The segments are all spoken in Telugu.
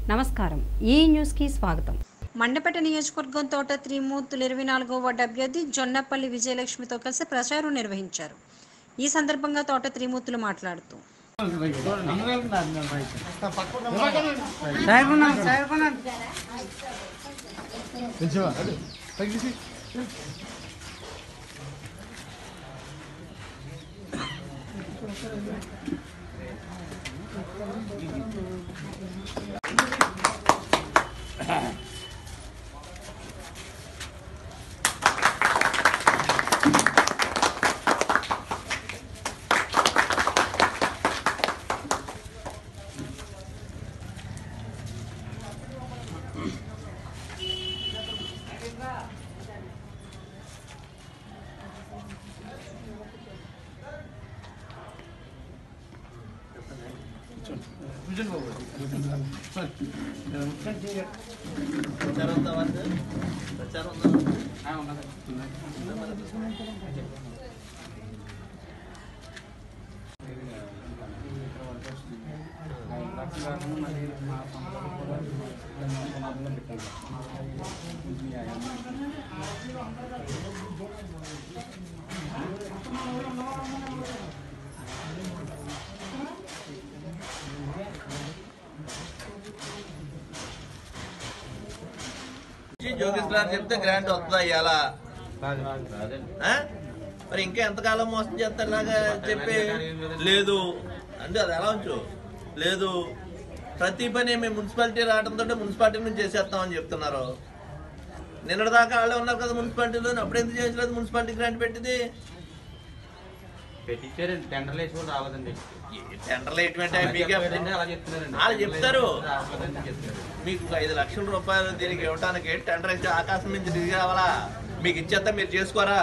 నమస్కారం ఈ న్యూస్కి స్వాగతం మండపేట నియోజకవర్గం తోట త్రిమూర్తులు ఇరవై నాలుగో వార్డు అభ్యర్థి జొన్నపల్లి విజయలక్ష్మితో కలిసి ప్రచారం నిర్వహించారు ఈ సందర్భంగా తోట త్రిమూర్తులు మాట్లాడుతూ జోగిస్తున్నారు చెప్తే గ్రాంట్ వస్తుందా ఇవాళ ఆ? మరి ఇంకా ఎంతకాలం మోసం చేస్తారులాగా చెప్పి లేదు అంటే అది ఎలా ఉంచు లేదు ప్రతి పని మేము మున్సిపాలిటీ రావడంతో మున్సిపాలిటీ నుంచి చేసేస్తామని చెప్తున్నారు నిన్నటి దాకా వాళ్ళే ఉన్నారు కదా మున్సిపాలిటీలో అప్పుడు ఎందుకు చేసలేదు మున్సిపాలిటీ గ్రాంట్ పెట్టింది పెట్టించారండి టెండర్లు వేసి కూడా రావదండి ఈ టెండర్లు ఎటువంటి మీకే చెప్పారండి, అలా చెప్తున్నారండి వాళ్ళు చెప్తారు. రావద్దని చెప్తారు మీకు ఐదు లక్షల రూపాయలు దీనికి ఇవ్వడానికి టెండర్ ఇచ్చి ఆకాశం నుంచి దిగి రావాలా మీకు ఇచ్చేస్తా మీరు చేసుకోరా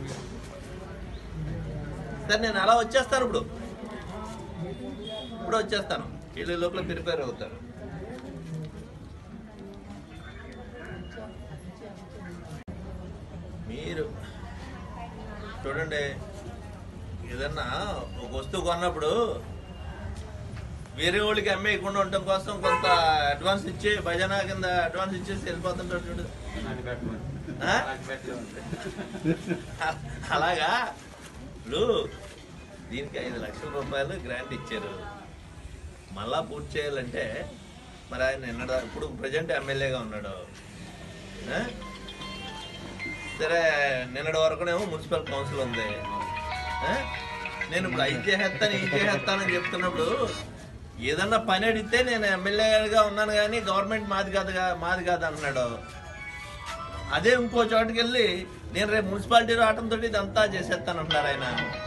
సరే నేను అలా వచ్చేస్తాను ఇప్పుడు ఇప్పుడు వచ్చేస్తాను వీళ్ళ లోపల ప్రిపేర్ అవుతారు మీరు చూడండి ఏదన్నా ఒక వస్తువు కొన్నప్పుడు వేరే వాళ్ళకి అమ్మేయకుండా ఉండటం కోసం కొంత అడ్వాన్స్ ఇచ్చి భజన కింద అడ్వాన్స్ ఇచ్చేసి వెళ్ళిపోతుంటాడు చూడు అలాంటి పెట్టమని ఆ? అలాంటి పెట్టమని అ- అలాగా ఇప్పుడు దీనికి ఐదు లక్షల రూపాయలు గ్రాంట్ ఇచ్చారు మళ్ళా పూర్తి చేయాలంటే మరి ఆయన నిన్నడ ఇప్పుడు ప్రజెంట్ ఎమ్మెల్యేగా ఉన్నాడు ఆ? సరే నిన్నటి వరకునేమో మున్సిపల్ కౌన్సిల్ ఉంది ఆ? నేను ఇప్పుడు ఇది చేసేస్తాను ఇది చేసేస్తానని చెప్తున్నప్పుడు ఏదన్నా పని అడిగితే నేను ఎమ్మెల్యేగా ఉన్నాను కానీ గవర్నమెంట్ మాది కాదుగా మాది కాదు అన్నాడు అదే ఇంకో చోటుకి వెళ్ళి నేను రేపు మున్సిపాలిటీ రావడంతో ఇదంతా చేసేస్తాను అంటున్నారు ఆయన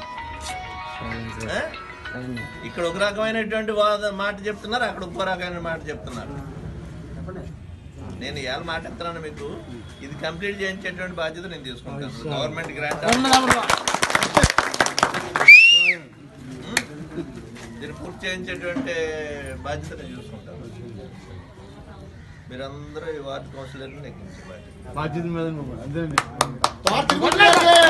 ఆ? ఇక్కడ ఒక రకమైనటువంటి వాద మాట చెప్తున్నారు అక్కడ ఇంకో రకమైన మాట చెప్తున్నారు నేను ఇవాళ మాట ఇస్తున్నాను మీకు ఇది కంప్లీట్ చేయించేటువంటి బాధ్యత నేను తీసుకుంటాను గవర్నమెంట్ గ్రాంట్ దీన్ని పూర్తి చేయించేటువంటి బాధ్యత నేను చూసుకుంటాను మీరందరూ ఈ వార్డు కౌన్సిలర్ని నెగ్గించే బాధ్యత బాధ్యత మీద అంతేండి